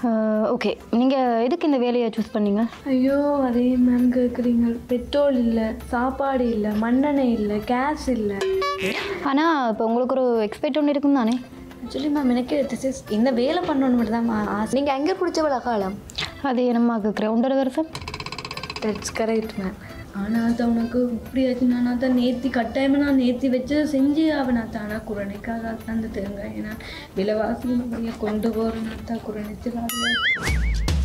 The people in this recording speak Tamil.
ஓகே நீங்கள் எதுக்கு இந்த வேலையை சூஸ் பண்ணீங்க ஐயோ அதே மேம் கேட்குறீங்க பெட்ரோல் இல்லை சாப்பாடு இல்லை மண்ணெண்ணெய் இல்லை கேஸ் இல்லை ஆனால் இப்போ உங்களுக்கு ஒரு எக்ஸ்பெக்ட் ஒன்று இருக்கும் தானே ஆக்சுவலி மேம் எனக்கு this is இந்த வேலை பண்ணணும் மட்டும் தான் ஆசை நீங்கள் எங்கே பிடிச்சவள காலம் அது என்னம்மா கேட்குறேன் ஒன்றரை வருஷம் தட்ஸ் கரெக்ட் மேம் ஆனால் அது உனக்கு இப்படியாச்சு நான் தான் நேர்த்தி கட்டாயமாக நான் நேர்த்தி வச்சு செஞ்சு அவனை தானா குரணைக்காக அந்த தேங்காய் ஏன்னா விலைவாசி நிறைய கொண்டு போகிறேன் தான் குரணிச்சு